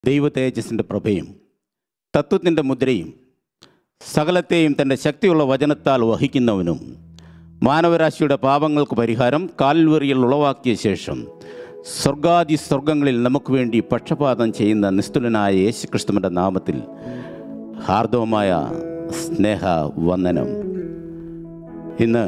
ദൈവ തേജസ്സിൻ്റെ പ്രഭയും തത്വത്തിൻ്റെ മുദ്രയും സകലത്തെയും തൻ്റെ ശക്തിയുള്ള വചനത്താൽ വഹിക്കുന്നവനും മാനവരാശിയുടെ പാപങ്ങൾക്ക് പരിഹാരം കാൽവറിയിൽ ഉളവാക്കിയ ശേഷം സ്വർഗാദി സ്വർഗങ്ങളിൽ നമുക്ക് വേണ്ടി പക്ഷപാതം ചെയ്യുന്ന നിസ്തുലനായ യേശുക്രിസ്തുവിൻ്റെ നാമത്തിൽ ഹാർദവമായ സ്നേഹ വന്ദനം ഇന്ന്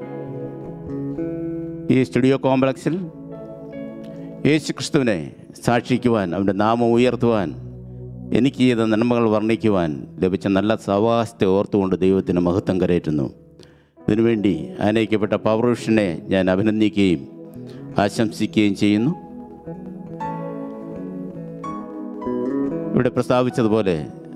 ഈ സ്റ്റുഡിയോ കോംപ്ലക്സിൽ യേശുക്രിസ്തുവിനെ സാക്ഷിക്കുവാൻ അവൻ്റെ നാമം ഉയർത്തുവാൻ എനിക്ക് ചെയ്ത നന്മകൾ വർണ്ണിക്കുവാൻ ലഭിച്ച നല്ല സവാസത്തെ ഓർത്തുകൊണ്ട് ദൈവത്തിന് മഹത്വം കരയറ്റുന്നു ഇതിനുവേണ്ടി ആനയിക്കപ്പെട്ട പൗരുഷനെ ഞാൻ അഭിനന്ദിക്കുകയും ആശംസിക്കുകയും ചെയ്യുന്നു ഇവിടെ പ്രസ്താവിച്ചതുപോലെ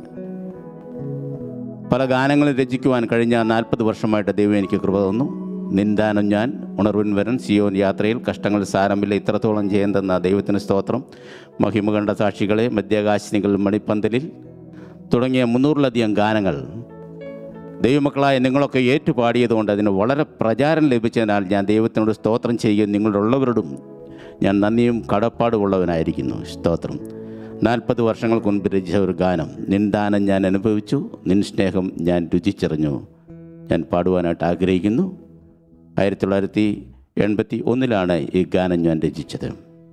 പല ഗാനങ്ങളും രചിക്കുവാൻ കഴിഞ്ഞ നാൽപ്പത് വർഷമായിട്ട് ദൈവം എനിക്ക് കൃപ തന്നു നിന്ദാനം ഞാൻ ഉണർവിൻ വരൻ സിയോൻ യാത്രയിൽ കഷ്ടങ്ങൾ സാരമില്ല ഇത്രത്തോളം ചെയ്യുന്ന ദൈവത്തിന് സ്തോത്രം മഹിമ കണ്ട സാക്ഷികളെ മധ്യാകാശിനികൾ മണിപ്പന്തലിൽ തുടങ്ങിയ മുന്നൂറിലധികം ഗാനങ്ങൾ ദൈവമക്കളായ നിങ്ങളൊക്കെ ഏറ്റുപാടിയതുകൊണ്ട് അതിന് വളരെ പ്രചാരം ലഭിച്ചതിനാൽ ഞാൻ ദൈവത്തിനോട് സ്തോത്രം ചെയ്യുകയും നിങ്ങളുടെ ഉള്ളവരോടും ഞാൻ നന്ദിയും കടപ്പാടുമുള്ളവനായിരിക്കുന്നു സ്തോത്രം നാൽപ്പത് വർഷങ്ങൾക്ക് മുൻപ് രചിച്ച ഒരു ഗാനം നിന്ദാനം ഞാൻ അനുഭവിച്ചു നിൻ സ്നേഹം ഞാൻ രുചിച്ചറിഞ്ഞു ഞാൻ പാടുവാനായിട്ട് ആഗ്രഹിക്കുന്നു ആയിരത്തി തൊള്ളായിരത്തി എൺപത്തി ഒന്നിലാണ് ഈ ഗാനം ഞാൻ രചിച്ചത്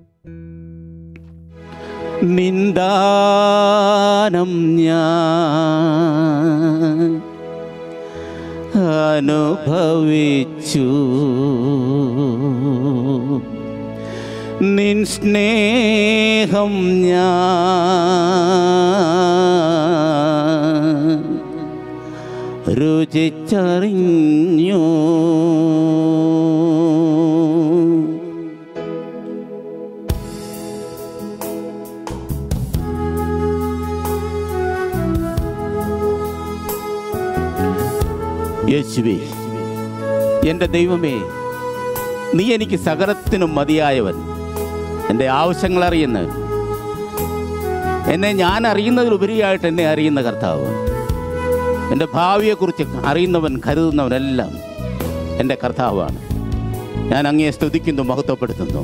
നിന്ദാനം ഞാൻ അനുഭവിച്ചു നിൻ സ്നേഹം ഞാൻ രുചിച്ചറിഞ്ഞു യേശുവേ എൻ്റെ ദൈവമേ നീ എനിക്ക് സകലത്തിനും മതിയായവൻ എൻ്റെ ആവശ്യങ്ങൾ അറിയുന്നവൻ എന്നെ ഞാൻ അറിയുന്നതിലുപരിയായിട്ട് എന്നെ അറിയുന്ന കർത്താവ് എൻ്റെ ഭാവിയെക്കുറിച്ച് അറിയുന്നവൻ കരുതുന്നവനെല്ലാം എൻ്റെ കർത്താവാണ് ഞാൻ അങ്ങയെ സ്തുതിക്കുന്നു മഹത്വപ്പെടുത്തുന്നു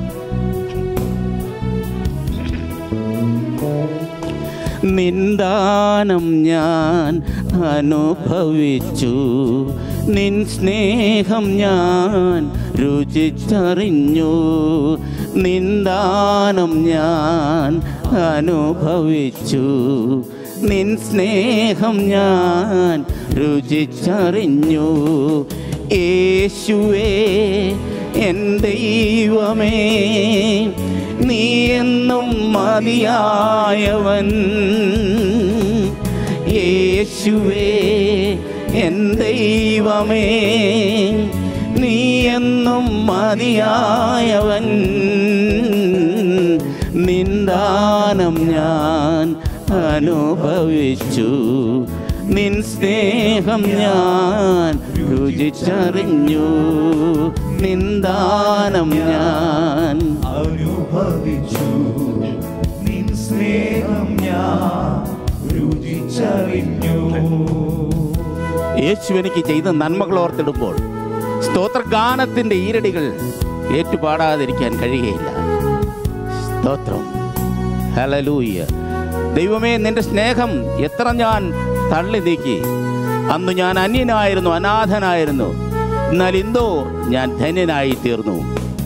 നിന്ദാനം ഞാൻ അനുഭവിച്ചു നിൻ സ്നേഹം ഞാൻ രുചിച്ചറിഞ്ഞു നിന്ദാനം ഞാൻ അനുഭവിച്ചു നിൻ സ്നേഹം ഞാൻ രുചിച്ചറിഞ്ഞു യേശുവേ എൻ ദൈവമേ നീ എന്നും മതിയായവൻ യേശുവേ എൻ ദൈവമേ നീ എന്നും മതിയായവൻ നിന്ദാനം ഞാൻ അനുഭവിച്ചു നിൻ സ്നേഹം ഞാൻ രുചിച്ചറിഞ്ഞു നിന്ദാനം ഞാൻ അനുഭവിച്ചു നിൻ സ്നേഹം ഞാൻ രുചിച്ചറിഞ്ഞു യേശു എനിക്ക് ചെയ്ത നന്മകൾ ഓർത്തിടുമ്പോൾ സ്തോത്രഗാനത്തിന്റെ ഈരടികൾ ഏറ്റുപാടാതിരിക്കാൻ കഴിയുകയില്ല സ്തോത്രം ഹലലൂയ ദൈവമേ നിന്റെ സ്നേഹം എത്ര ഞാൻ തള്ളി നീക്കി അന്ന് ഞാൻ അന്യനായിരുന്നു അനാഥനായിരുന്നു എന്നാൽ ഇന്തോ ഞാൻ ധന്യനായി തീർന്നു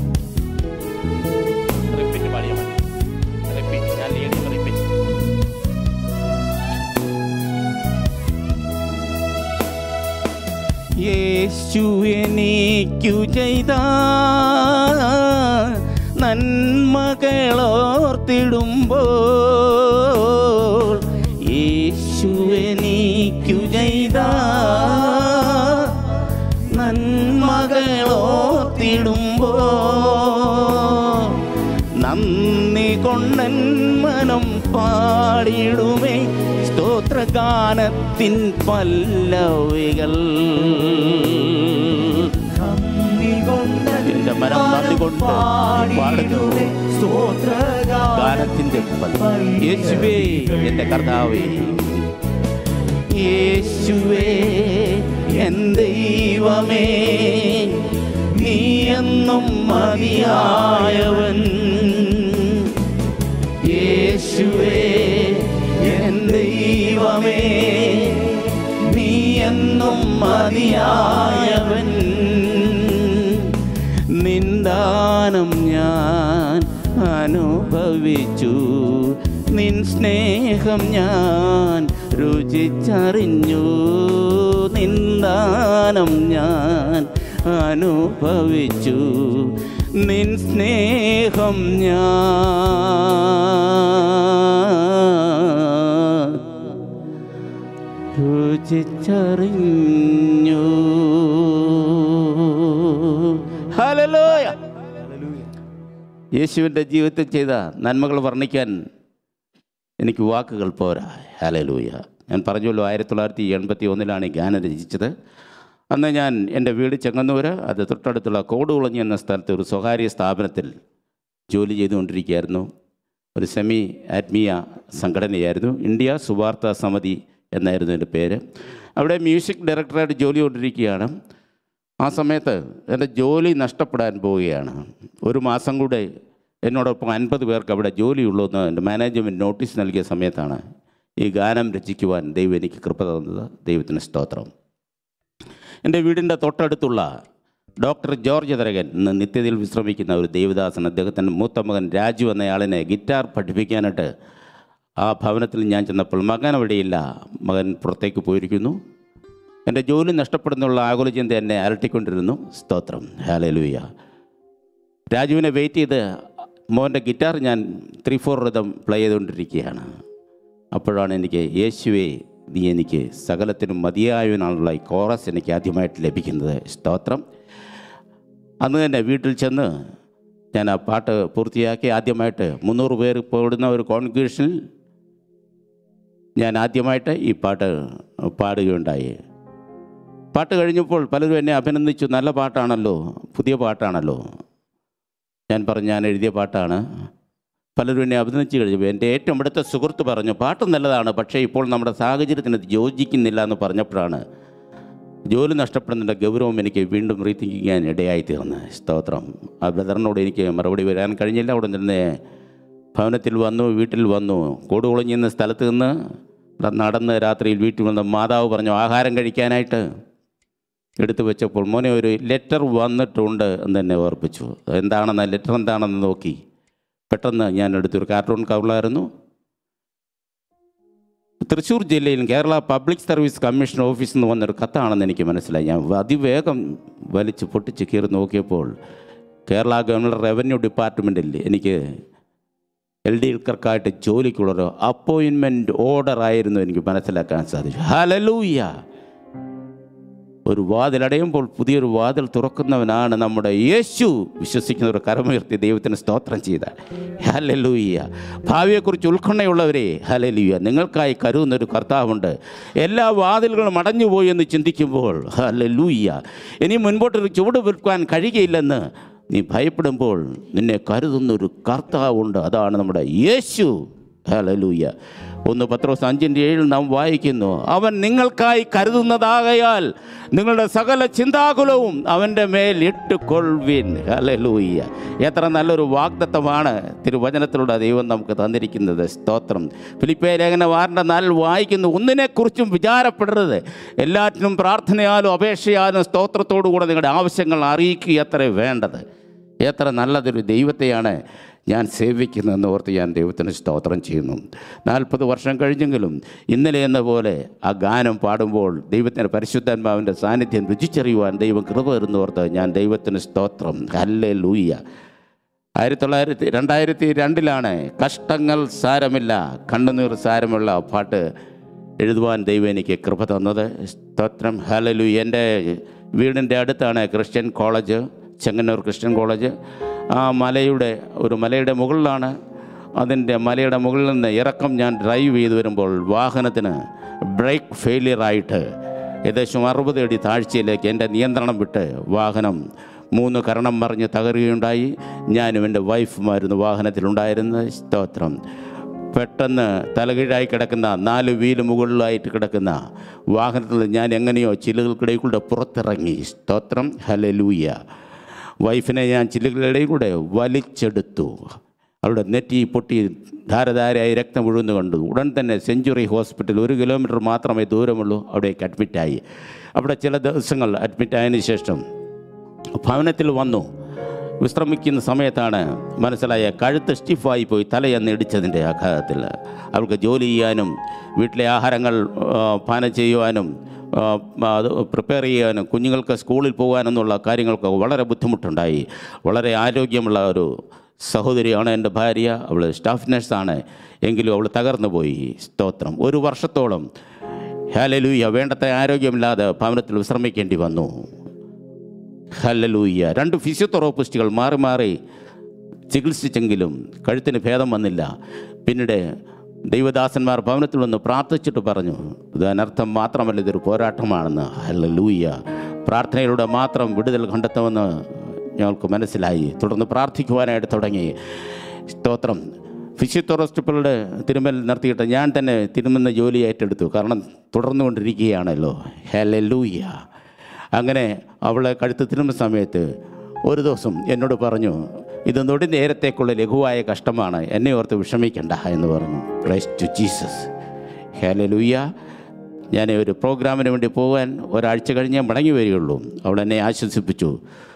യേശു എനിക്കു ചെയ്ത നന്മകളോർത്തിടുമ്പോൾ യേശു എനിക്കു ചെയ്ത നന്മകളോർത്തിടുമ്പോൾ നന്ദി കൊണ്ടൻ മനം പാടിടുമേ സ്തോത്രഗാനത്തിൻ പല്ലവികൾ എന്റെ മനം നന്ദി കൊണ്ട് പാടുന്നു ഗാനത്തിന്റെ പല്ലവി. യേശുവേ എന്റെ കർത്താവേ യേശുവേ എൻ ദൈവമേ നീ എന്നും മതിയായവൻ യേശു യേശുവേ എൻ ദൈവമേ നീ എന്നും മതിയായവൻ നിന്ദാനം ഞാൻ അനുഭവിച്ചു നിൻ സ്നേഹം ഞാൻ രുചിച്ചറിഞ്ഞു നിന്ദാനം ഞാൻ അനുഭവിച്ചു നിൻ സ്നേഹം ഞാൻ രുചിച്ചറിഞ്ഞു ഹല്ലേലൂയ യേശുവിൻ്റെ ജീവിതത്തിൽ ചെയ്ത നന്മകൾ വർണ്ണിക്കാൻ എനിക്ക് വാക്കുകൾ പോരാ ഹലലൂയ ഞാൻ പറഞ്ഞല്ലോ ആയിരത്തി തൊള്ളായിരത്തി എൺപത്തി ഒന്നിലാണ് ഈ ഗാനം രചിച്ചത് അന്ന് ഞാൻ എൻ്റെ വീട് ചെങ്ങന്നൂര് അത് തൊട്ടടുത്തുള്ള കോടുകുളഞ്ഞി എന്ന സ്ഥലത്ത് ഒരു സ്വകാര്യ സ്ഥാപനത്തിൽ ജോലി ചെയ്തുകൊണ്ടിരിക്കുകയായിരുന്നു ഒരു സെമി ആത്മീയ സംഘടനയായിരുന്നു ഇന്ത്യ സുവാർത്ത സമിതി എന്നായിരുന്നു എൻ്റെ പേര് അവിടെ മ്യൂസിക് ഡയറക്ടറായിട്ട് ജോലി കൊണ്ടിരിക്കുകയാണ് ആ സമയത്ത് എൻ്റെ ജോലി നഷ്ടപ്പെടാൻ പോവുകയാണ് ഒരു മാസം കൂടെ എന്നോടൊപ്പം അൻപത് പേർക്ക് അവിടെ ജോലിയുള്ളൂ എന്ന് എൻ്റെ മാനേജ്മെൻറ്റ് നോട്ടീസ് നൽകിയ സമയത്താണ് ഈ ഗാനം രചിക്കുവാൻ ദൈവം എനിക്ക് കൃപ തന്നത് ദൈവത്തിന് സ്തോത്രം എൻ്റെ വീടിൻ്റെ തൊട്ടടുത്തുള്ള ഡോക്ടർ ജോർജ് തരകൻ ഇന്ന് നിത്യതയിൽ വിശ്രമിക്കുന്ന ഒരു ദേവദാസൻ അദ്ദേഹത്തിൻ്റെ മൂത്ത മകൻ രാജു എന്നയാളിനെ ഗിറ്റാർ പഠിപ്പിക്കാനായിട്ട് ആ ഭവനത്തിൽ ഞാൻ ചെന്നപ്പോൾ മകൻ അവിടെയില്ല മകൻ പുറത്തേക്ക് പോയിരിക്കുന്നു എൻ്റെ ജോലി നഷ്ടപ്പെടുന്നുള്ള ആകുലചിന്ത എന്നെ അലട്ടിക്കൊണ്ടിരുന്നു സ്തോത്രം ഹാലലൂയ രാജുവിനെ വെയിറ്റ് ചെയ്ത് മോൻ്റെ ഗിറ്റാർ ഞാൻ ത്രീ ഫോർ റിതം പ്ലേ ചെയ്തുകൊണ്ടിരിക്കുകയാണ് അപ്പോഴാണ് എനിക്ക് യേശുവെ നീ എനിക്ക് സകലത്തിനും മതിയായവനാണുള്ള ഈ കോറസ് എനിക്ക് ആദ്യമായിട്ട് ലഭിക്കുന്നത് സ്തോത്രം അന്ന് തന്നെ വീട്ടിൽ ചെന്ന് ഞാൻ ആ പാട്ട് പൂർത്തിയാക്കി ആദ്യമായിട്ട് മുന്നൂറ് പേർ പോടുന്ന ഒരു കോൺഗ്രീഷനിൽ ഞാൻ ആദ്യമായിട്ട് ഈ പാട്ട് പാടുകയുണ്ടായി പാട്ട് കഴിഞ്ഞപ്പോൾ പലരും എന്നെ അഭിനന്ദിച്ചു നല്ല പാട്ടാണല്ലോ പുതിയ പാട്ടാണല്ലോ ഞാൻ പറഞ്ഞു ഞാൻ എഴുതിയ പാട്ടാണ് പലരും എന്നെ അഭിനന്ദിച്ച് കഴിഞ്ഞപ്പോൾ എൻ്റെ ഏറ്റവും അടുത്ത സുഹൃത്ത് പറഞ്ഞു പാട്ട് നല്ലതാണ് പക്ഷേ ഇപ്പോൾ നമ്മുടെ സാഹചര്യത്തിന് ഇത് യോജിക്കുന്നില്ല എന്ന് പറഞ്ഞപ്പോഴാണ് ജോലി നഷ്ടപ്പെടുന്നതിൻ്റെ ഗൗരവം എനിക്ക് വീണ്ടും റീതിങ്ക് ചെയ്യാൻ ഇടയായി തീർന്ന് സ്തോത്രം ആ ബ്രദറിനോട് എനിക്ക് മറുപടി വരാൻ കഴിഞ്ഞില്ല ഉടൻ തന്നെ ഭവനത്തിൽ വന്നു വീട്ടിൽ വന്നു കൂടുകുളഞ്ഞി എന്ന സ്ഥലത്ത് നിന്ന് ഇവിടെ നടന്ന് രാത്രിയിൽ വീട്ടിൽ വന്ന് മാതാവ് പറഞ്ഞു ആഹാരം കഴിക്കാനായിട്ട് എടുത്തു വെച്ചപ്പോൾ മോനെ ഒരു ലെറ്റർ വന്നിട്ടുണ്ട് എന്ന് തന്നെ ഓർപ്പിച്ചു എന്താണെന്ന് ലെറ്റർ എന്താണെന്ന് നോക്കി പെട്ടെന്ന് ഞാൻ എടുത്തൊരു കാർട്ടൂൺ കവറിലായിരുന്നു തൃശ്ശൂർ ജില്ലയിൽ കേരള പബ്ലിക് സർവീസ് കമ്മീഷൻ ഓഫീസിൽ നിന്ന് വന്നൊരു കത്താണെന്ന് എനിക്ക് മനസ്സിലായി ഞാൻ അതിവേഗം വലിച്ച് പൊട്ടിച്ച് കീറി നോക്കിയപ്പോൾ കേരള ഗവൺമെൻറ് റവന്യൂ ഡിപ്പാർട്ട്മെൻറ്റിൽ എനിക്ക് എൽ ഡി എൽക്കാർക്കായിട്ട് ജോലിക്കുള്ളൊരു അപ്പോയിൻമെൻറ്റ് ഓർഡർ ആയിരുന്നു എനിക്ക് മനസ്സിലാക്കാൻ സാധിച്ചു ഹലലൂയ ഒരു വാതിലടയുമ്പോൾ പുതിയൊരു വാതിൽ തുറക്കുന്നവനാണ് നമ്മുടെ യേശു വിശ്വസിക്കുന്ന ഒരു കരമുയർത്തി ദൈവത്തിന് സ്തോത്രം ചെയ്ത ഹലലൂയ്യ ഭാവിയെക്കുറിച്ച് ഉത്കണ്ഠയുള്ളവരെ ഹലലൂയ്യ നിങ്ങൾക്കായി കരുതുന്ന ഒരു കർത്താവുണ്ട് എല്ലാ വാതിലുകളും അടഞ്ഞുപോയി എന്ന് ചിന്തിക്കുമ്പോൾ ഹലലൂയ്യ ഇനി മുൻപോട്ടൊരു ചുവട് വിൽക്കാൻ കഴിയുകയില്ലെന്ന് നീ ഭയപ്പെടുമ്പോൾ നിന്നെ കരുതുന്ന ഒരു കർത്താവുണ്ട് അതാണ് നമ്മുടെ യേശു ഹലലൂയ്യ ഒന്ന് പത്രോസ് അഞ്ചിൻ്റെ ഏഴിൽ നാം വായിക്കുന്നു അവൻ നിങ്ങൾക്കായി കരുതുന്നതാകയാൽ നിങ്ങളുടെ സകല ചിന്താകുലവും അവൻ്റെ മേൽ ഇട്ടുകൊള്ളുവിൻ ഹലലൂയ്യ എത്ര നല്ലൊരു വാഗ്ദത്തമാണ് തിരുവചനത്തിലൂടെ ദൈവം നമുക്ക് തന്നിരിക്കുന്നത് സ്തോത്രം ഫിലിപ്പേ ലേഖന വാറിൻ്റെ നാലിൽ വായിക്കുന്നു ഒന്നിനെക്കുറിച്ചും വിചാരപ്പെടരുത് എല്ലാറ്റിനും പ്രാർത്ഥനയാലും അപേക്ഷയാലും സ്തോത്രത്തോടു കൂടെ നിങ്ങളുടെ ആവശ്യങ്ങൾ അറിയിക്കുക അത്രേ വേണ്ടത് എത്ര നല്ലതൊരു ദൈവത്തെയാണ് ഞാൻ സേവിക്കുന്നതെന്ന് ഓർത്ത് ഞാൻ ദൈവത്തിന് സ്തോത്രം ചെയ്യുന്നു നാൽപ്പത് വർഷം കഴിഞ്ഞെങ്കിലും ഇന്നലെ എന്ന പോലെ ആ ഗാനം പാടുമ്പോൾ ദൈവത്തിൻ്റെ പരിശുദ്ധാത്മാവിൻ്റെ സാന്നിധ്യം രുചിച്ചറിയുവാൻ ദൈവം കൃപ ഓർത്ത് ഞാൻ ദൈവത്തിന് സ്തോത്രം ഹല്ലേ ലൂയ്യ ആയിരത്തി തൊള്ളായിരത്തി രണ്ടായിരത്തി രണ്ടിലാണ് കഷ്ടങ്ങൾ സാരമില്ല കണ്ണുനീർ സാരമുള്ള പാട്ട് എഴുതുവാൻ ദൈവം എനിക്ക് കൃപ തന്നത് സ്തോത്രം ഹലലു എൻ്റെ വീടിൻ്റെ അടുത്താണ് Christian college Chengannur Christian college ആ മലയുടെ ഒരു മലയുടെ മുകളിലാണ് അതിൻ്റെ മലയുടെ മുകളിൽ നിന്ന് ഇറക്കം ഞാൻ ഡ്രൈവ് ചെയ്ത് വരുമ്പോൾ വാഹനത്തിന് ബ്രേക്ക് ഫെയിലിയറായിട്ട് ഏകദേശം അറുപത് അടി താഴ്ചയിലേക്ക് എൻ്റെ നിയന്ത്രണം വിട്ട് വാഹനം മൂന്ന് കരണം മറിഞ്ഞ് തകരുകയുണ്ടായി ഞാനും എൻ്റെ വൈഫുമായിരുന്നു വാഹനത്തിലുണ്ടായിരുന്ന സ്തോത്രം പെട്ടെന്ന് തലകീഴായി കിടക്കുന്ന നാല് വീല് മുകളിലായിട്ട് കിടക്കുന്ന വാഹനത്തിൽ ഞാൻ എങ്ങനെയോ ചില്ലുകൾക്കിടയിൽ പുറത്തിറങ്ങി സ്തോത്രം ഹലലൂയ വൈഫിനെ ഞാൻ ചില്ലുകളുടെ കൂടെ വലിച്ചെടുത്തു അവളുടെ നെറ്റി പൊട്ടി ധാരധാരയായി രക്തം ഒഴുകുന്നു കണ്ടു ഉടൻ തന്നെ സെഞ്ചുറി ഹോസ്പിറ്റൽ ഒരു കിലോമീറ്റർ മാത്രമേ ദൂരമുള്ളൂ അവിടേക്ക് അഡ്മിറ്റായി അവിടെ ചില ദിവസങ്ങൾ അഡ്മിറ്റായതിനു ശേഷം ഭവനത്തിൽ വന്നു വിശ്രമിക്കുന്ന സമയത്താണ് മനസ്സിലായ കഴുത്ത് സ്റ്റിഫായി പോയി തലയെന്ന് ഇടിച്ചതിൻ്റെ ആഘാതത്തിൽ അവൾക്ക് ജോലി ചെയ്യാനും വീട്ടിലെ ആഹാരങ്ങൾ ആ, പാനം ചെയ്യുവാനും ആ, അത് പ്രിപ്പയർ ചെയ്യാനും കുഞ്ഞുങ്ങൾക്ക് സ്കൂളിൽ പോകാനെന്നുള്ള കാര്യങ്ങൾക്ക് വളരെ ബുദ്ധിമുട്ടുണ്ടായി വളരെ ആരോഗ്യമുള്ള ഒരു സഹോദരിയാണ് എൻ്റെ ഭാര്യ അവൾ സ്റ്റാഫ് നഴ്സാണ് എങ്കിലും അവൾ തകർന്നു പോയി സ്തോത്രം ഒരു വർഷത്തോളം ഹാലലൂയ വേണ്ടത്ര ആരോഗ്യമില്ലാതെ ഭവനത്തിൽ വിശ്രമിക്കേണ്ടി വന്നു ഹല്ലലൂയ്യ രണ്ട് ഫിസിയോതെറാപ്പിസ്റ്റുകൾ മാറി മാറി ചികിത്സിച്ചെങ്കിലും കഴുത്തിന് ഭേദം വന്നില്ല പിന്നീട് ദൈവദാസന്മാർ ഭവനത്തിൽ വന്ന് പ്രാർത്ഥിച്ചിട്ട് പറഞ്ഞു ഇത് അനർത്ഥം മാത്രമല്ല ഇതൊരു പോരാട്ടമാണെന്ന് ഹല്ലലൂയ്യ പ്രാർത്ഥനയിലൂടെ മാത്രം വിടുതൽ കണ്ടെത്തുമെന്ന് ഞങ്ങൾക്ക് മനസ്സിലായി തുടർന്ന് പ്രാർത്ഥിക്കുവാനായിട്ട് തുടങ്ങി സ്തോത്രം ഫിസിയോതെറാപ്പിസ്റ്റുകളുടെ തിരുമൽ നിർത്തിയിട്ട് ഞാൻ തന്നെ തിരുമെന്ന ജോലി ഏറ്റെടുത്തു കാരണം തുടർന്നുകൊണ്ടിരിക്കുകയാണല്ലോ ഹല്ലലൂയ്യ അങ്ങനെ അവളെ കഴുത്ത് തിരുമ്പ സമയത്ത് ഒരു ദിവസം എന്നോട് പറഞ്ഞു ഇത് നൊടി നേരത്തേക്കുള്ള ലഘുവായ കഷ്ടമാണ് എന്നെ ഓർത്ത് വിഷമിക്കണ്ട എന്ന് പറഞ്ഞു പ്രൈസ് ടു ജീസസ് ഹേലലൂയ ഞാൻ ഒരു പ്രോഗ്രാമിന് വേണ്ടി പോകാൻ ഒരാഴ്ച കഴിഞ്ഞേ മടങ്ങി വരികയുള്ളൂ അവൾ എന്നെ ആശ്വസിപ്പിച്ചു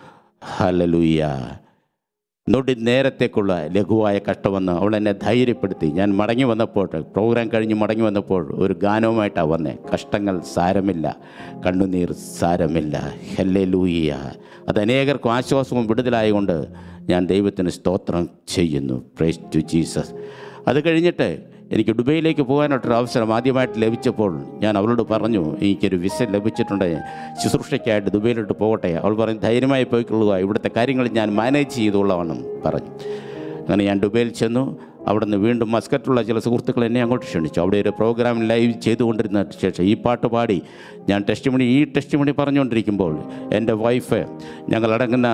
ഹലലൂയ നൊടി നേരത്തേക്കുള്ള ലഘുവായ കഷ്ടമെന്ന് അവൾ എന്നെ ധൈര്യപ്പെടുത്തി ഞാൻ മടങ്ങി വന്നപ്പോൾ പ്രോഗ്രാം കഴിഞ്ഞ് മടങ്ങി വന്നപ്പോൾ ഒരു ഗാനവുമായിട്ടാണ് വന്നേ കഷ്ടങ്ങൾ സാരമില്ല കണ്ണുനീർ സാരമില്ല ഹെല്ലെ ലൂയ്യ അത് അനേകർക്കും ആശ്വാസവും വിടുതലായതുകൊണ്ട് ഞാൻ ദൈവത്തിന് സ്തോത്രം ചെയ്യുന്നു പ്രൈസ് ടു ജീസസ് അത് കഴിഞ്ഞിട്ട് എനിക്ക് ദുബൈയിലേക്ക് പോകാനായിട്ടൊരു അവസരം ആദ്യമായിട്ട് ലഭിച്ചപ്പോൾ ഞാൻ അവളോട് പറഞ്ഞു എനിക്കൊരു വിസ ലഭിച്ചിട്ടുണ്ട് ശുശ്രൂഷയ്ക്കായിട്ട് ദുബൈയിലോട്ട് പോകട്ടെ അവൾ പറഞ്ഞു ധൈര്യമായി പോയിക്കൊള്ളുക ഇവിടുത്തെ കാര്യങ്ങൾ ഞാൻ മാനേജ് ചെയ്തോളാമെന്നും പറഞ്ഞു അങ്ങനെ ഞാൻ ദുബൈയിൽ ചെന്നു അവിടെ നിന്ന് വീണ്ടും മസ്കറ്റുള്ള ചില സുഹൃത്തുക്കൾ എന്നെ അങ്ങോട്ട് ക്ഷണിച്ചു അവിടെ ഒരു പ്രോഗ്രാം ലൈവ് ചെയ്തുകൊണ്ടിരുന്ന ശേഷം ഈ പാട്ട് പാടി ഞാൻ ടെസ്റ്റ് മണി ഈ ടെസ്റ്റ് മണി പറഞ്ഞുകൊണ്ടിരിക്കുമ്പോൾ എൻ്റെ വൈഫ് ഞങ്ങളടങ്ങുന്ന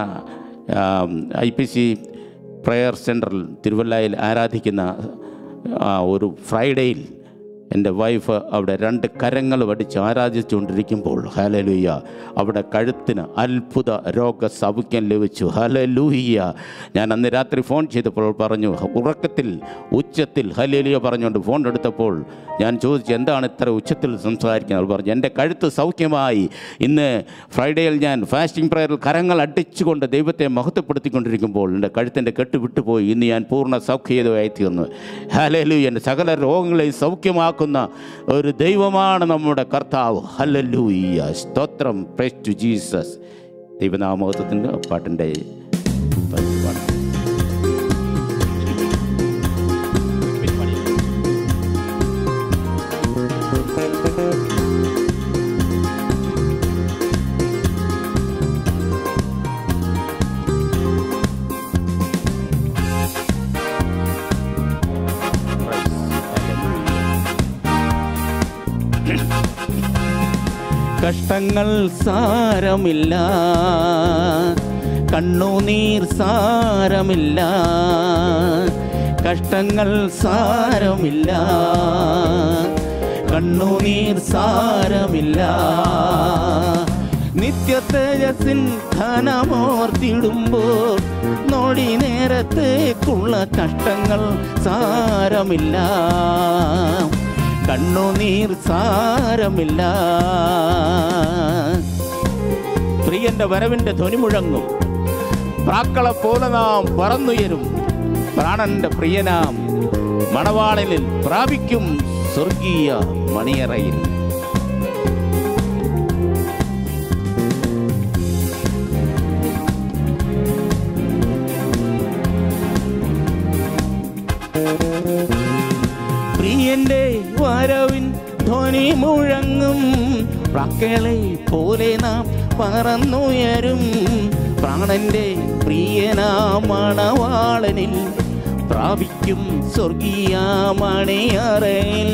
ഐ പി സി പ്രയർ സെൻറ്ററിൽ തിരുവല്ലയിൽ ആരാധിക്കുന്ന ആ, ഒരു ഫ്രൈഡേയിൽ എൻ്റെ വൈഫ് അവിടെ രണ്ട് കരങ്ങൾ വടിച്ച് ആരാധിച്ചുകൊണ്ടിരിക്കുമ്പോൾ ഹലലൂയ അവിടെ കഴുത്തിന് അത്ഭുത രോഗ സൗഖ്യം ലഭിച്ചു ഹലലൂയ്യ ഞാൻ അന്ന് രാത്രി ഫോൺ ചെയ്തപ്പോൾ പറഞ്ഞു ഉറക്കത്തിൽ ഉച്ചത്തിൽ ഹലേലിയ പറഞ്ഞുകൊണ്ട് ഫോൺ എടുത്തപ്പോൾ ഞാൻ ചോദിച്ചു എന്താണ് ഇത്ര ഉച്ചത്തിൽ സംസാരിക്കുന്നത് അവൾ പറഞ്ഞു എൻ്റെ കഴുത്ത് സൗഖ്യമായി ഇന്ന് ഫ്രൈഡേയിൽ ഞാൻ ഫാസ്റ്റിംഗ് പ്രയറിൽ കരങ്ങൾ അടിച്ചുകൊണ്ട് ദൈവത്തെ മഹത്വപ്പെടുത്തിക്കൊണ്ടിരിക്കുമ്പോൾ എൻ്റെ കഴുത്തിൻ്റെ കെട്ട് വിട്ടുപോയി ഇന്ന് ഞാൻ പൂർണ്ണ സൗഖ്യതയായി തീർന്നു ഹലലു എൻ്റെ സകല രോഗങ്ങളെയും സൗഖ്യമാക്കുന്ന ഒരു ദൈവമാണ് നമ്മുടെ കർത്താവ് ഹലലൂയ്യ സ്തോത്രം പ്രൈസ് ടു ജീസസ് ദൈവനാമോഹത്തിൻ്റെ പാട്ടിൻ്റെ പാട്ട് കഷ്ടങ്ങൾ സാരമില്ല കണ്ണുനീർ സാരമില്ല കഷ്ടങ്ങൾ സാരമില്ല കണ്ണുനീർ സാരമില്ല നിത്യ തേജസ്സിൻ ധനമോർത്തിടുമ്പോൾ നോടി നേരത്തേക്കുള്ള കഷ്ടങ്ങൾ സാരമില്ല കണ്ണുനീർ സാരമില്ല പ്രിയന്റെ വരവിന്റെ ധ്വനി മുഴങ്ങും പ്രാക്കളെ പോലെ നാം പറന്നുയരും പ്രാണന്റെ പ്രിയനാം മണവാളനിൽ പ്രാപിക്കും സ്വർഗീയ മണിയറയിൽ പ്രിയന്റെ വരവിൻ ധ്വനി മുഴങ്ങും പ്രാക്കളെ പോലെ നാം പറന്നുയരും പ്രാണന്റെ പ്രിയനാമണവാളനിൽ പ്രാപിക്കും സ്വർഗീയ മണിയറയിൽ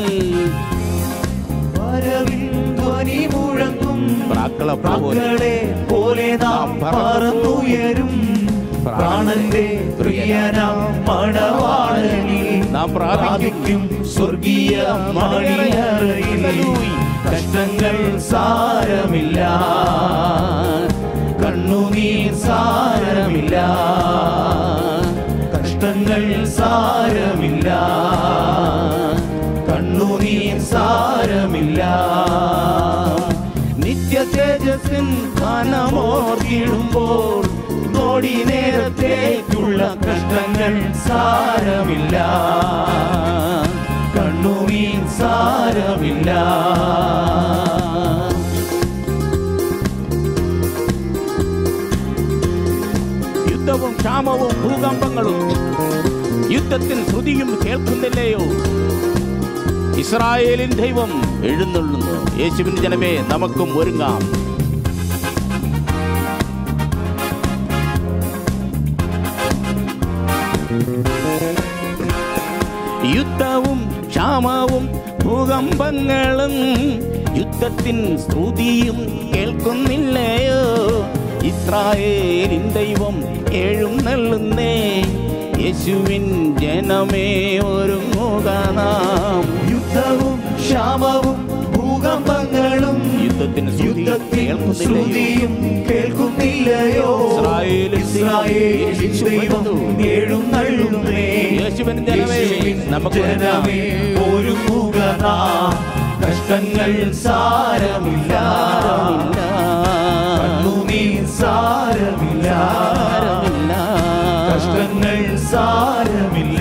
വരവിൽ ധ്വനി മുഴങ്ങും പ്രാക്കളെ പോലെ പ്രാക്കളെ പോലെ നാം പറന്നുയരും പ്രാണന്റെ പ്രിയനാം മണവാളനിൽ നാം പ്രാപിക്കും സ്വർഗീയ മണിയറയിൽ കഷ്ടങ്ങൾ സാരമില്ല കണ്ണുനീർ സാരമില്ല കഷ്ടങ്ങൾ കഷ്ടങ്ങൾ സാരമില്ല കണ്ണുനീർ സാരമില്ല നിത്യ തേജസ്സിൻ കനമോർത്തിടുമ്പോൾ നോടി നേരത്തേക്കുള്ള കഷ്ടങ്ങൾ സാരമില്ല കണ്ണുനീർ സാരമില്ല യുദ്ധവും ക്ഷാമവും ഭൂകമ്പങ്ങളും യുദ്ധത്തിൽ ശ്രുതിയും കേൾക്കുന്നില്ലയോ ഇസ്രായേലിൻ ദൈവം എഴുന്നള്ളുന്നു യേശുവിൻ ജനമേ നമുക്കും ഒരുങ്ങാം യുദ്ധവും ക്ഷാമവും ഭൂകമ്പങ്ങളും യുദ്ധത്തിൻ ശ്രുതിയും കേൾക്കുന്നില്ലയോ ഇസ്രായേലിൻ ദൈവം എഴുന്നള്ളുന്നേ യേശുവിൻ ജനമേ ഒരുങ്ങുക നാം യുദ്ധവും ക്ഷാമവും ഭൂകമ്പങ്ങളും യുദ്ധത്തിന് ശ്രുതി യുദ്ധത്തിൽ കേൾക്കുന്നില്ലയോ ശ്രുതിയും കേൾക്കുന്നില്ലയോ ഇസ്രായേലിൻ ഇസ്രായേലിൻ ദൈവം എഴുന്നള്ളുന്നേ യേശുവിൻ ജനമേ യേശുവിൻ നമുക്ക് ജനമേ ഒരുങ്ങുക നാം. കഷ്ടങ്ങൾ സാരമില്ല കണ്ണുനീർ സാരമില്ല കഷ്ടങ്ങൾ സാരമില്ല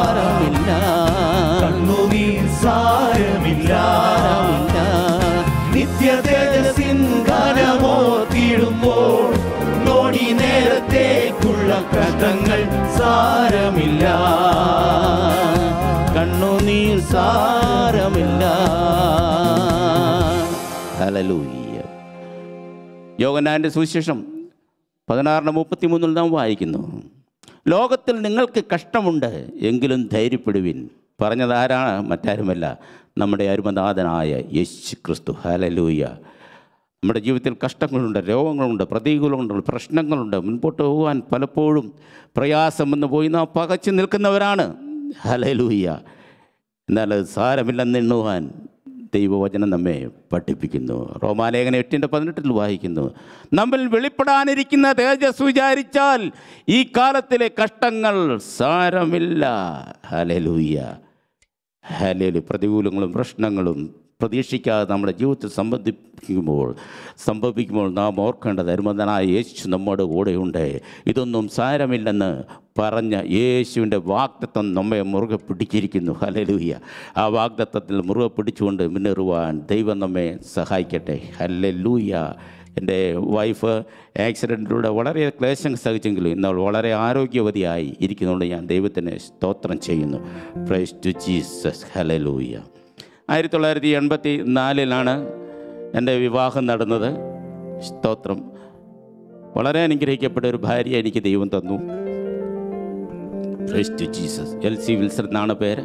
കണ്ണുനീർ സാരമില്ല നിത്യതേജസ്സിൻ കനമോത്തിടുമ്പോൾ നോടി നേരത്തേക്കുള്ള കഷ്ടങ്ങൾ സാരമില്ല കണ്ണുനീർ സാരമില്ല ഹല്ലേലൂയ യോഗനാന്റെ സുവിശേഷം പതിനാറിന് മുപ്പത്തിമൂന്നിൽ നാം വായിക്കുന്നു ലോകത്തിൽ നിങ്ങൾക്ക് കഷ്ടമുണ്ട് എങ്കിലും ധൈര്യപ്പെടുവിൻ പറഞ്ഞത് ആരാണ് മറ്റാരുമല്ല നമ്മുടെ അരുമനാഥനായ യേശു ക്രിസ്തു ഹലലൂയ നമ്മുടെ ജീവിതത്തിൽ കഷ്ടങ്ങളുണ്ട് രോഗങ്ങളുണ്ട് പ്രതികൂലങ്ങളുണ്ട് പ്രശ്നങ്ങളുണ്ട് മുൻപോട്ട് പോകാൻ പലപ്പോഴും പ്രയാസമെന്ന് പോയി നാം പകച്ചു നിൽക്കുന്നവരാണ് ഹലലൂയ എന്നാൽ അത് സാരമില്ലെന്ന് എണ്ണുവാൻ ദൈവവചനം നമ്മെ പഠിപ്പിക്കുന്നു റോമാലേഖന എട്ടിൻ്റെ പതിനെട്ടിൽ വായിക്കുന്നു നമ്മിൽ വെളിപ്പെടാനിരിക്കുന്ന തേജസ് വിചാരിച്ചാൽ ഈ കാലത്തിലെ കഷ്ടങ്ങൾ സാരമില്ല ഹലലൂയ ഹലേലു പ്രതികൂലങ്ങളും പ്രശ്നങ്ങളും പ്രതീക്ഷിക്കാതെ നമ്മുടെ ജീവിതത്തിൽ സംബന്ധിക്കുമ്പോൾ സംഭവിക്കുമ്പോൾ നാം ഓർക്കേണ്ടത് അരുമതനായ യേശു നമ്മുടെ കൂടെയുണ്ട് ഇതൊന്നും സാരമില്ലെന്ന് പറഞ്ഞ യേശുവിൻ്റെ വാഗ്ദത്വം നമ്മെ മുറുകെ പിടിച്ചിരിക്കുന്നു ഹലലൂയ ആ വാഗ്ദത്വത്തിൽ മുറുകെ പിടിച്ചുകൊണ്ട് മുന്നേറുവാൻ ദൈവം നമ്മെ സഹായിക്കട്ടെ ഹല്ലലൂയ എൻ്റെ വൈഫ് ആക്സിഡൻറ്റിലൂടെ വളരെ ക്ലേശം സഹിച്ചെങ്കിലും ഇന്നവൾ വളരെ ആരോഗ്യവതിയായി ഇരിക്കുന്നതുകൊണ്ട് ഞാൻ ദൈവത്തിന് സ്തോത്രം ചെയ്യുന്നു പ്രൈസ് ടു ജീസസ് ഹലലൂയ ആയിരത്തി തൊള്ളായിരത്തി എൺപത്തി നാലിലാണ് എൻ്റെ വിവാഹം നടന്നത് സ്തോത്രം വളരെ അനുഗ്രഹിക്കപ്പെട്ട ഒരു ഭാര്യ എനിക്ക് ദൈവം തന്നു praise to Jesus L C Wilson എന്നാണ് പേര്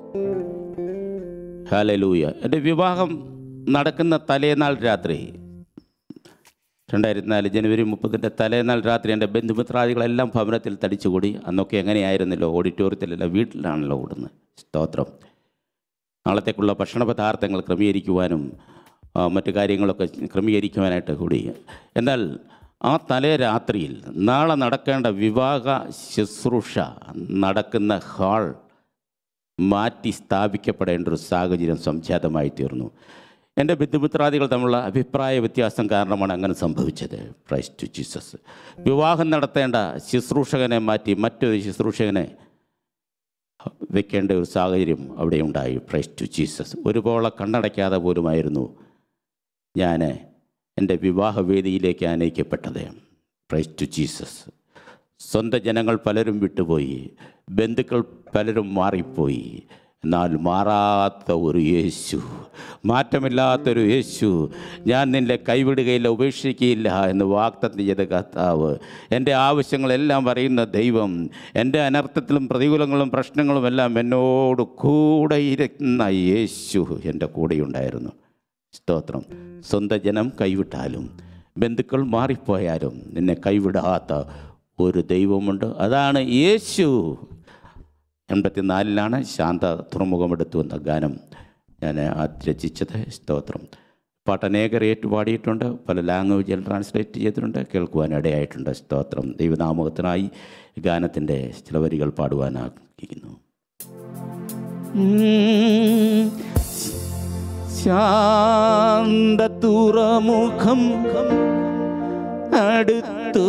ഹാലലൂയ എൻ്റെ വിവാഹം നടക്കുന്ന തലേനാൾ രാത്രി രണ്ടായിരത്തി നാല് ജനുവരി മുപ്പതിൻ്റെ തലേനാൾ രാത്രി എൻ്റെ ബന്ധുമിത്രാദികളെല്ലാം ഭവനത്തിൽ തടിച്ചുകൂടി അന്നൊക്കെ എങ്ങനെയായിരുന്നല്ലോ ഓഡിറ്റോറിയത്തിലല്ല വീട്ടിലാണല്ലോ ഓടുന്നത് സ്തോത്രം നാളത്തേക്കുള്ള ഭക്ഷണ പദാർത്ഥങ്ങൾ ക്രമീകരിക്കുവാനും ആ, മറ്റു കാര്യങ്ങളൊക്കെ ക്രമീകരിക്കുവാനായിട്ട് കൂടി എന്നാൽ ആ തലേ രാത്രിയിൽ നാളെ നടക്കേണ്ട വിവാഹ ശുശ്രൂഷ നടക്കുന്ന ഹാൾ മാറ്റി സ്ഥാപിക്കപ്പെടേണ്ട ഒരു സാഹചര്യം സംജാതമായി തീർന്നു എൻ്റെ ബന്ധുമിത്രാദികൾ തമ്മിലുള്ള അഭിപ്രായ വ്യത്യാസം കാരണമാണ് അങ്ങനെ സംഭവിച്ചത് പ്രൈസ് ടു ജീസസ് വിവാഹം നടത്തേണ്ട ശുശ്രൂഷകനെ മാറ്റി മറ്റൊരു ശുശ്രൂഷകനെ വെക്കേണ്ട ഒരു സാഹചര്യം അവിടെ ഉണ്ടായി പ്രൈസ് ടു ജീസസ് ഒരുപോലെ കണ്ണടയ്ക്കാതെ പോലുമായിരുന്നു ഞാൻ എൻ്റെ വിവാഹവേദിയിലേക്ക് ആനയിക്കപ്പെട്ടത് പ്രൈസ് ടു ജീസസ് സ്വന്തം ജനങ്ങൾ പലരും വിട്ടുപോയി ബന്ധുക്കൾ പലരും മാറിപ്പോയി എന്നാൽ മാറാത്ത ഒരു യേശു മാറ്റമില്ലാത്തൊരു യേശു ഞാൻ നിന്നെ കൈവിടുകയില്ല ഉപേക്ഷിക്കുകയില്ല എന്ന് വാക്തത്വം ചെയ്ത കർത്താവ് എൻ്റെ ആവശ്യങ്ങളെല്ലാം അറിയുന്ന ദൈവം എൻ്റെ അനർത്ഥത്തിലും പ്രതികൂലങ്ങളും പ്രശ്നങ്ങളും എല്ലാം എന്നോട് കൂടെ ഇരുന്ന യേശു എൻ്റെ കൂടെയുണ്ടായിരുന്നു സ്തോത്രം സ്വന്തം ജനം കൈവിട്ടാലും ബന്ധുക്കൾ മാറിപ്പോയാലും നിന്നെ കൈവിടാത്ത ഒരു ദൈവമുണ്ട് അതാണ് യേശു എൺപത്തിനാലിലാണ് ശാന്ത തുറമുഖമെടുത്തു എന്ന ഗാനം ഞാൻ ആ രചിച്ചത് സ്തോത്രം പാട്ട് അനേകർ ഏറ്റുപാടിയിട്ടുണ്ട് പല ലാംഗ്വേജിൽ ട്രാൻസ്ലേറ്റ് ചെയ്തിട്ടുണ്ട് കേൾക്കുവാൻ ഇടയായിട്ടുണ്ട് സ്തോത്രം ദൈവനാമകത്തിനായി ഗാനത്തിൻ്റെ ചില വരികൾ പാടുവാൻ ആഗ്രഹിക്കുന്നു ശാന്തതുറമുഖം അടുത്തു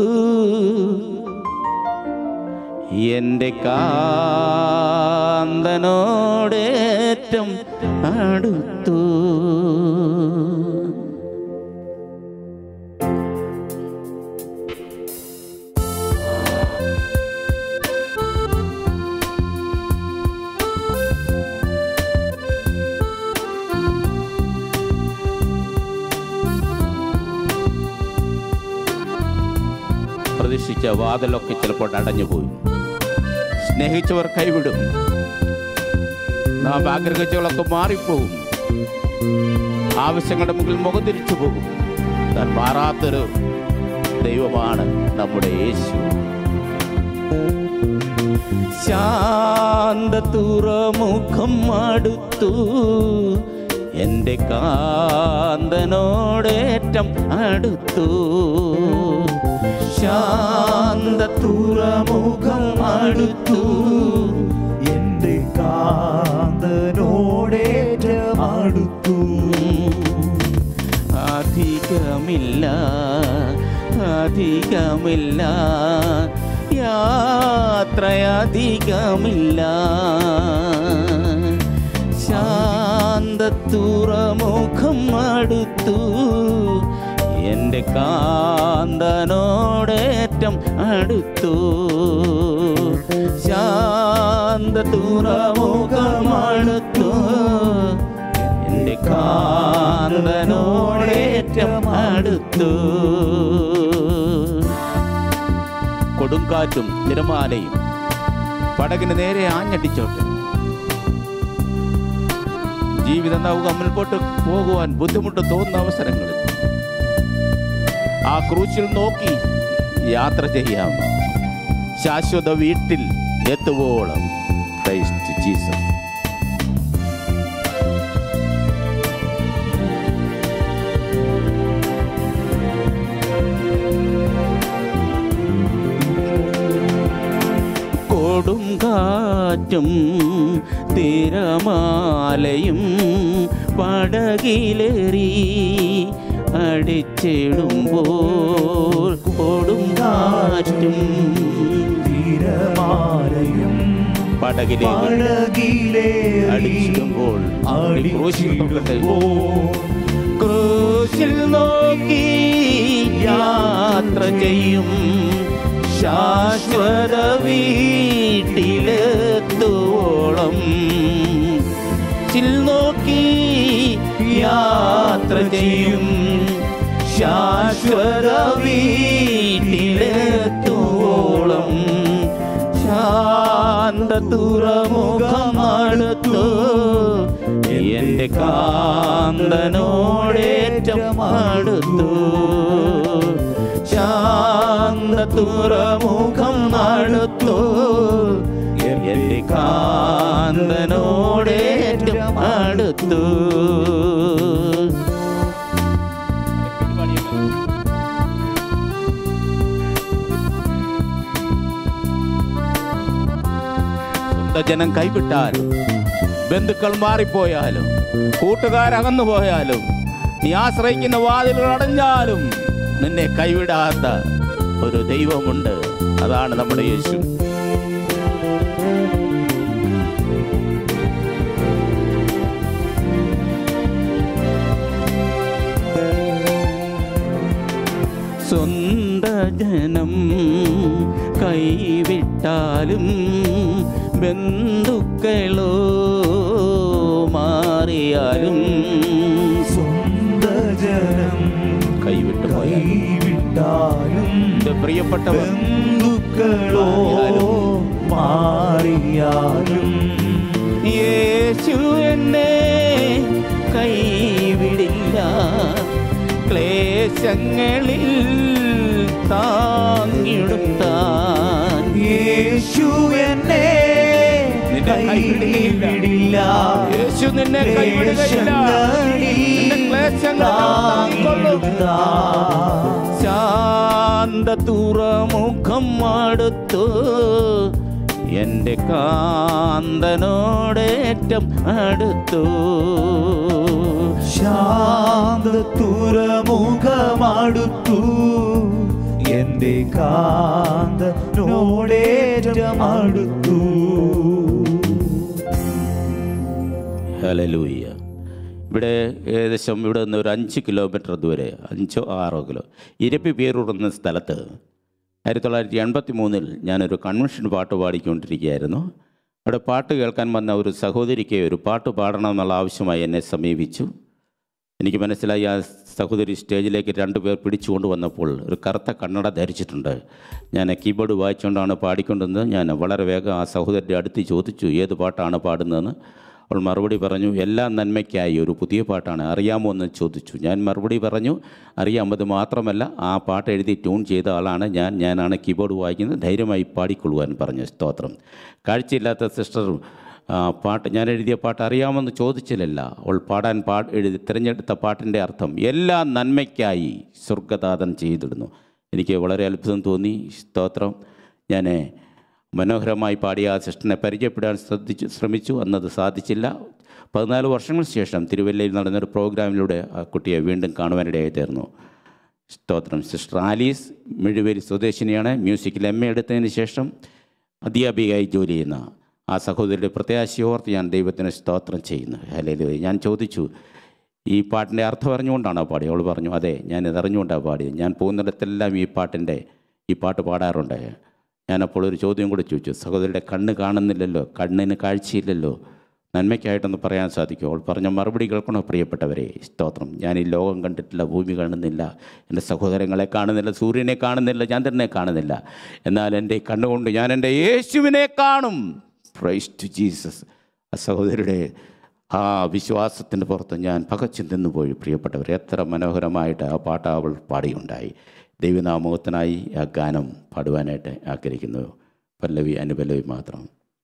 എൻ്റെ കാന്തനോടേറ്റം അടുത്തു പ്രതീക്ഷിച്ച വാതിലൊക്കെ ചിലപ്പോൾ അടഞ്ഞുപോയി സ്നേഹിച്ചവർ കൈവിടും നാം ആഗ്രഹിച്ചവളൊക്കെ മാറിപ്പോകും ആവശ്യങ്ങളുടെ മുകളിൽ മുഖം തിരിച്ചു പോകും താൻ മാറാത്തൊരു ദൈവമാണ് നമ്മുടെ യേശു ശാന്ത തുറമുഖം അടുത്തു എൻ്റെ കാന്തനോടേറ്റം അടുത്തു ശാന്ത തുറമുഖം അടുത്തു എന്റെ കാന്തനോടേറ്റം അടുത്തു അധികമില്ല അധികമില്ല യാത്രയധികമില്ല ശാന്തത്തുറമുഖം അടുത്തു എൻ്റെ കാന്തനോടേറ്റം അടുത്തു ശാന്തത്തുറമുഖം അടുത്തു എൻ്റെ കാന്തനോടേറ്റം അടുത്തു കൊടുങ്കാറ്റും തിരമാലയും പടകിന് നേരെ ആഞ്ഞടിച്ചോട്ടെ ജീവിത നൗക മുൻപോട്ട് പോകുവാൻ ബുദ്ധിമുട്ട് തോന്നുന്ന അവസരങ്ങളിൽ ആ ക്രൂശിൽ നോക്കി യാത്ര ചെയ്യാം ശാശ്വത വീട്ടിൽ എത്തുവോളം ക്രൈസ്റ്റ് ജീസസ് കൊടും കാറ്റും തിരമാലയും പടകിലേറി അടിച്ചിടുമ്പോൾ കൊടും കാറ്റും തിരമാലയും പടകിലേറി പടകിലേറി അടിച്ചിടുമ്പോൾ ക്രൂശിൽ നോക്കട്ടെ. അടിച്ചിടുമ്പോൾ ക്രൂശിൽ നോക്കി യാത്ര ചെയ്യും ശാശ്വത വീട്ടിലെത്തോളം ചിൽ നോക്കി യാത്ര ചെയ്യും ശാശ്വത വീട്ടിലെത്തോളം ശാന്ത തുറമുഖം അടുത്തു എന്റെ കാന്തനോടേറ്റം അടുത്തു ശാന്ത തുറമുഖം അടുത്തു എന്റെ കാന്തനോടേറ്റം അടുത്തു സ്വന്തം ജനം കൈവിട്ടാലും ബന്ധുക്കൾ മാറിപ്പോയാലും കൂട്ടുകാരകന്നു പോയാലും നീ ആശ്രയിക്കുന്ന വാതിലുകൾ അടഞ്ഞാലും നിന്നെ കൈവിടാത്ത ഒരു ദൈവമുണ്ട് അതാണ് നമ്മുടെ യേശു സ്വന്ത ജനം കൈവിട്ടാലും ബന്ധുക്കളോ മാറിയാലും സ്വന്ത ജനം കൈവിട്ടു പോയ കൈവിട്ടാലും എന്റെ പ്രിയപ്പെട്ടവർ ബന്ധുക്കളോ മാറിയാലും യേശു എന്നെ കൈവിടില്ല ക്ലേശങ്ങളിൽ താങ്ങിടുത്താൻ യേശു എന്നെ നിന്നെ കൈവിടില്ല. കൈവിടില്ല യേശു നിന്നെ കൈവിടുകയില്ല നിന്റെ ക്ലേശങ്ങൾ താങ്ങിക്കൊള്ളും ശാന്ത തുറമുഖം അടുത്തു എൻ്റെ കാന്തനോടേറ്റം അടുത്തു ശാന്ത തുറമുഖമടുത്തു എന്റെ കാന്ത നോടേറ്റം അടുത്തു ഹലലൂയ്യ ഇവിടെ ഏകദേശം ഇവിടെ നിന്ന് ഒരു അഞ്ച് കിലോമീറ്റർ ദൂരെ അഞ്ചോ ആറോ കിലോ ഇരപ്പി പേരൂറുന്ന സ്ഥലത്ത് ആയിരത്തി തൊള്ളായിരത്തി എൺപത്തി മൂന്നിൽ ഞാനൊരു കൺവെൻഷൻ പാട്ട് പാടിക്കൊണ്ടിരിക്കുകയായിരുന്നു അവിടെ പാട്ട് കേൾക്കാൻ വന്ന ഒരു സഹോദരിക്ക് ഒരു പാട്ട് പാടണമെന്നുള്ള ആവശ്യമായി എന്നെ സമീപിച്ചു എനിക്ക് മനസ്സിലായി ആ സഹോദരി സ്റ്റേജിലേക്ക് രണ്ടുപേർ പിടിച്ചുകൊണ്ട് വന്നപ്പോൾ ഒരു കറുത്ത കണ്ണട ധരിച്ചിട്ടുണ്ട് ഞാൻ കീബോർഡ് വായിച്ചുകൊണ്ടാണ് പാടിക്കൊണ്ടിരുന്നത് ഞാൻ വളരെ വേഗം ആ സഹോദരിയുടെ അടുത്ത് ചോദിച്ചു ഏത് പാട്ടാണ് പാടുന്നതെന്ന് അവൾ മറുപടി പറഞ്ഞു എല്ലാ നന്മയ്ക്കായി ഒരു പുതിയ പാട്ടാണ് അറിയാമോ എന്ന് ചോദിച്ചു ഞാൻ മറുപടി പറഞ്ഞു അറിയാം അത് മാത്രമല്ല ആ പാട്ട് എഴുതി ട്യൂൺ ചെയ്ത ആളാണ് ഞാൻ ഞാനാണ് കീബോർഡ് വായിക്കുന്നത് ധൈര്യമായി പാടിക്കൊള്ളുവാൻ പറഞ്ഞു സ്തോത്രം കാഴ്ചയില്ലാത്ത സിസ്റ്റർ ആ, പാട്ട് ഞാൻ എഴുതിയ പാട്ട് അറിയാമെന്ന് ചോദിച്ചില്ലല്ല അവൾ പാടാൻ പാ എഴുതി തിരഞ്ഞെടുത്ത പാട്ടിൻ്റെ അർത്ഥം എല്ലാ നന്മയ്ക്കായി സ്വർഗദാതം ചെയ്തിടുന്നു എനിക്ക് വളരെ അത്ഭുതം തോന്നി സ്തോത്രം ഞാൻ മനോഹരമായി പാടിയ ആ സിസ്റ്ററിനെ പരിചയപ്പെടാൻ ശ്രദ്ധിച്ചു ശ്രമിച്ചു അന്നത് സാധിച്ചില്ല പതിനാല് വർഷങ്ങൾക്ക് ശേഷം തിരുവല്ലയിൽ നടന്നൊരു പ്രോഗ്രാമിലൂടെ ആ കുട്ടിയെ വീണ്ടും കാണുവാനിടയായി തീർന്നു സ്തോത്രം സിസ്റ്റർ ആലീസ് മിഴുവേലി സ്വദേശിനിയാണ് മ്യൂസിക്കിൽ എം എ എടുത്തതിന് ശേഷം അധ്യാപികയായി ജോലി ചെയ്യുന്ന ആ സഹോദരിയുടെ പ്രത്യാശയോർത്ത് ഞാൻ ദൈവത്തിന് സ്തോത്രം ചെയ്യുന്നു ഹല്ലേലൂയ ഞാൻ ചോദിച്ചു ഈ പാട്ടിൻ്റെ അർത്ഥം അറിഞ്ഞുകൊണ്ടാണോ പാടി അവൾ പറഞ്ഞു അതെ ഞാൻ ഇതറിഞ്ഞുകൊണ്ടാണ് പാടിയത് ഞാൻ പോകുന്നിടത്തെല്ലാം ഈ പാട്ടിൻ്റെ ഈ പാട്ട് പാടാറുണ്ട് ഞാനപ്പോൾ ഒരു ചോദ്യം കൂടി ചോദിച്ചു സഹോദരിയുടെ കണ്ണ് കാണുന്നില്ലല്ലോ കണ്ണിന് കാഴ്ചയില്ലല്ലോ നന്മയ്ക്കായിട്ടൊന്ന് പറയാൻ സാധിക്കും അവൾ പറഞ്ഞ മറുപടി കേൾക്കണോ പ്രിയപ്പെട്ടവരെ സ്തോത്രം ഞാൻ ഈ ലോകം കണ്ടിട്ടില്ല ഭൂമി കാണുന്നില്ല എൻ്റെ സഹോദരങ്ങളെ കാണുന്നില്ല സൂര്യനെ കാണുന്നില്ല ചന്ദ്രനെ കാണുന്നില്ല എന്നാൽ എൻ്റെ ഈ കണ്ണുകൊണ്ട് ഞാൻ എൻ്റെ യേശുവിനെ കാണും പ്രൈസ് ടു ജീസസ് ആ സഹോദരിയുടെ ആ വിശ്വാസത്തിൻ്റെ പുറത്ത് ഞാൻ പകച്ചു നിന്നുപോയി പ്രിയപ്പെട്ടവർ എത്ര മനോഹരമായിട്ട് ആ പാട്ട് അവൾ പാടിയുണ്ടായി ദൈവനാമോഹത്തിനായി ആ ഗാനം പാടുവാനായിട്ട് ആഗ്രഹിക്കുന്നു പല്ലവി അനുപല്ലവി മാത്രം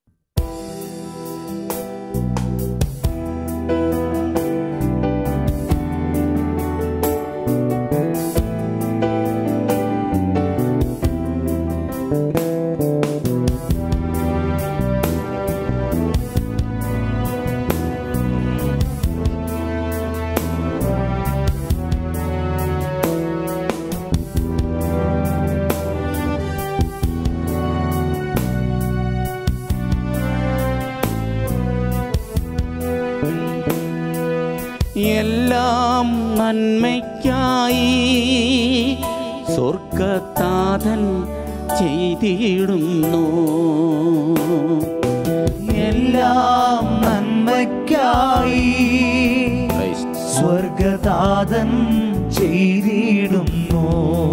എല്ലാം നന്മയ്ക്കായി സ്വർഗത്താതൻ ചെയ്തിടുന്നു എല്ലാം നന്മയ്ക്കായി Christ. സ്വർഗദാതൻ ചെയ്തിടുന്നു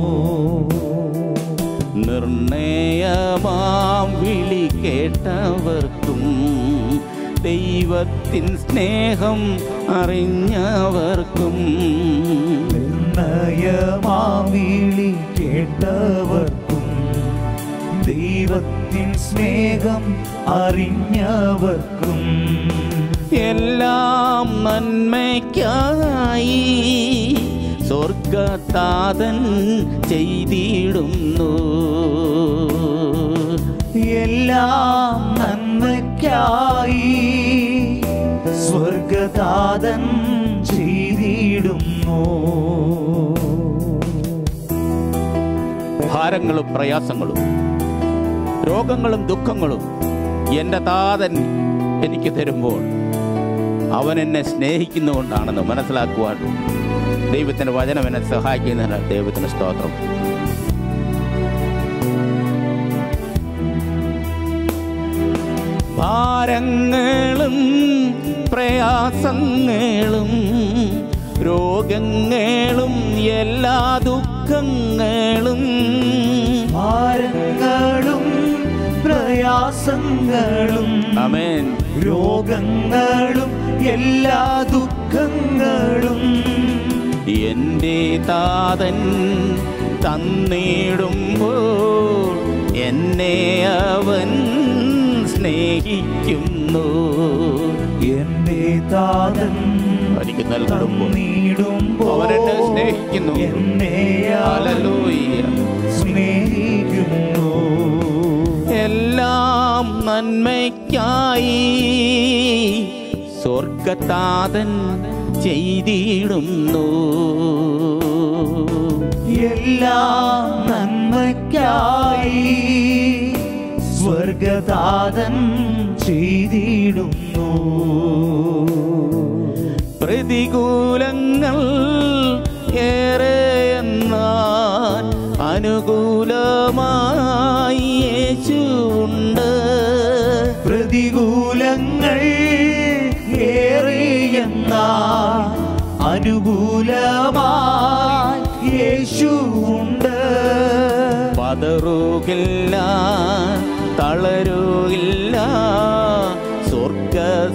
നിർണയമാം വിളി കേട്ടവർക്കും ദൈവത്തിൻ സ്നേഹം അറിഞ്ഞവർക്കും നിർണയമാവിളി കേട്ടവർക്കും ദൈവത്തിൻ സ്നേഹം അറിഞ്ഞവർക്കും എല്ലാം നന്മയ്ക്കായി സ്വർഗത്താതൻ ചെയ്തിടുന്നു എല്ലാം നന്മയ്ക്കായി സ്വർഗദാതൻ ചെയ്തിടുന്നു ഭാരങ്ങളും പ്രയാസങ്ങളും രോഗങ്ങളും ദുഃഖങ്ങളും എൻ്റെ താതൻ എനിക്ക് തരുമ്പോൾ അവൻ എന്നെ സ്നേഹിക്കുന്നുകൊണ്ടാണെന്ന് മനസ്സിലാക്കുവാൻ ദൈവത്തിൻ്റെ വചനം എന്നെ സഹായിക്കുന്നതിന് ദൈവത്തിന് സ്തോത്രം ഭാരങ്ങളും പ്രയാസങ്ങളും രോഗങ്ങളും എല്ലാ ദുഃഖങ്ങളും ഭാരങ്ങളും പ്രയാസങ്ങളും അമേൻ രോഗങ്ങളും എല്ലാ ദുഃഖങ്ങളും എൻ്റെ താതൻ തന്നിടുമ്പോൾ എന്നെ അവൻ സ്നേഹിക്കുന്നു എന്റെ താതൻ തനിക്ക് നൽകുമ്പോൾ നീടുമ്പോൾ അവൻ എന്നെ സ്നേഹിക്കുന്നു എന്നെ ഹല്ലേലൂയ. സ്നേഹിക്കുന്നു എല്ലാം നന്മയ്ക്കായി സ്വർഗത്താതൻ ചെയ്തിടുന്നു എല്ലാം നന്മയ്ക്കായി സ്വർഗദാതൻ ചെയ്തിടുന്നു പ്രതികൂലങ്ങൾ ഏറെ എന്നാൽ അനുകൂലമായി യേശുണ്ട് പ്രതികൂലങ്ങൾ ഏറിയെന്ന അനുകൂലമായി യേശുണ്ട് പതറുകില്ല തളരുകില്ല സ്വർഗ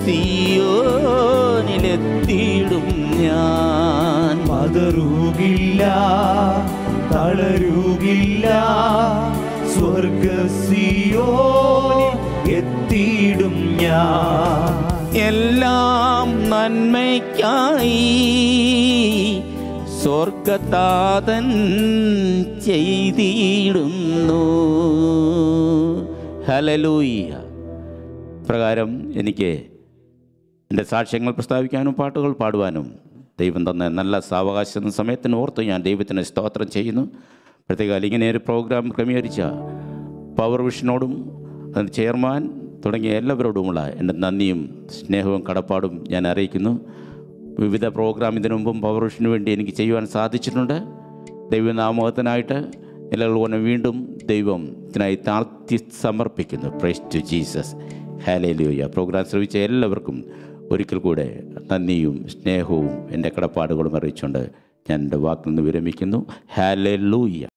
സിയോനിലെത്തിയിടും ഞാൻ പതറുകില്ല തളരുകില്ല സ്വർഗസിയോ എത്തിയിടും ഞാൻ എല്ലാം നന്മയ്ക്കായി സ്വർഗത്താതൻ ചെയ്തിടുന്നു ഹലലൂയ്യ പ്രകാരം എനിക്ക് എൻ്റെ സാക്ഷ്യങ്ങൾ പ്രസ്താവിക്കാനും പാട്ടുകൾ പാടുവാനും ദൈവം തന്ന നല്ല സാവകാശം സമയത്തിന് ഓർത്ത് ഞാൻ ദൈവത്തിന് സ്തോത്രം ചെയ്യുന്നു പ്രത്യേക ഇങ്ങനെ ഒരു പ്രോഗ്രാം ക്രമീകരിച്ച പവർ വിഷനോടും അതിൻ്റെ ചെയർമാൻ തുടങ്ങിയ എല്ലാവരോടുമുള്ള എൻ്റെ നന്ദിയും സ്നേഹവും കടപ്പാടും ഞാൻ അറിയിക്കുന്നു വിവിധ പ്രോഗ്രാം ഇതിനു മുമ്പും പവർ വിഷന് വേണ്ടി എനിക്ക് ചെയ്യുവാൻ സാധിച്ചിട്ടുണ്ട് ദൈവനാമോഹത്തിനായിട്ട് നിലകൊള്ളുവാൻ വീണ്ടും ദൈവം ഇതിനായി താഴ്ത്തി സമർപ്പിക്കുന്നു praise to Jesus hallelujah programme ശ്രമിച്ച എല്ലാവർക്കും ഒരിക്കൽ കൂടെ നന്ദിയും സ്നേഹവും എൻ്റെ കടപ്പാടുകളും അറിയിച്ചുകൊണ്ട് ഞാൻ എൻ്റെ വാക്കിൽ നിന്ന് വിരമിക്കുന്നു ഹാലേ ലൂയ്യ